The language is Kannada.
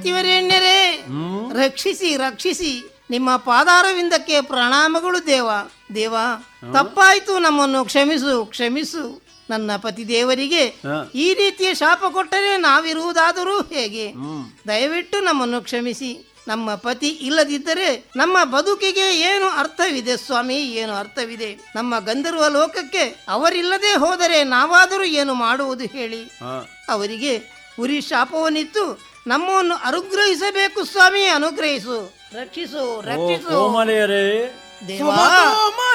ಪತಿವರೇಣ್ಯರೇ ರಕ್ಷಿಸಿ ರಕ್ಷಿಸಿ ನಿಮ್ಮ ಪಾದಾರವಿಂದಕ್ಕೆ ಪ್ರಣಾಮಗಳು ದೇವ ದೇವ ತಪ್ಪಾಯ್ತು ನಮ್ಮನ್ನು ಕ್ಷಮಿಸು ಕ್ಷಮಿಸು ನನ್ನ ಪತಿ ದೇವರಿಗೆ ಹಾ. ಈ ರೀತಿಯ ಶಾಪ ಕೊಟ್ಟರೆ ನಾವಿರುವುದಾದರೂ ಹೇಗೆ ದಯವಿಟ್ಟು ನಮ್ಮನ್ನು ಕ್ಷಮಿಸಿ ನಮ್ಮ ಪತಿ ಇಲ್ಲದಿದ್ದರೆ ನಮ್ಮ ಬದುಕಿಗೆ ಏನು ಅರ್ಥವಿದೆ ಸ್ವಾಮಿ ಏನು ಅರ್ಥವಿದೆ ನಮ್ಮ ಗಂಧರ್ವ ಲೋಕಕ್ಕೆ ಅವರಿಲ್ಲದೆ ಹೋದರೆ ನಾವಾದರೂ ಏನು ಮಾಡುವುದು ಹೇಳಿ ಹಾ. ಅವರಿಗೆ ಉರಿ ಶಾಪವನ್ನಿತ್ತು ನಮ್ಮನ್ನು ಅನುಗ್ರಹಿಸಬೇಕು ಸ್ವಾಮಿ ಅನುಗ್ರಹಿಸು ರಕ್ಷಿಸು ಓ ರಕ್ಷಿಸು ಕೋಮಲೆಯರೇ ದೇವಾ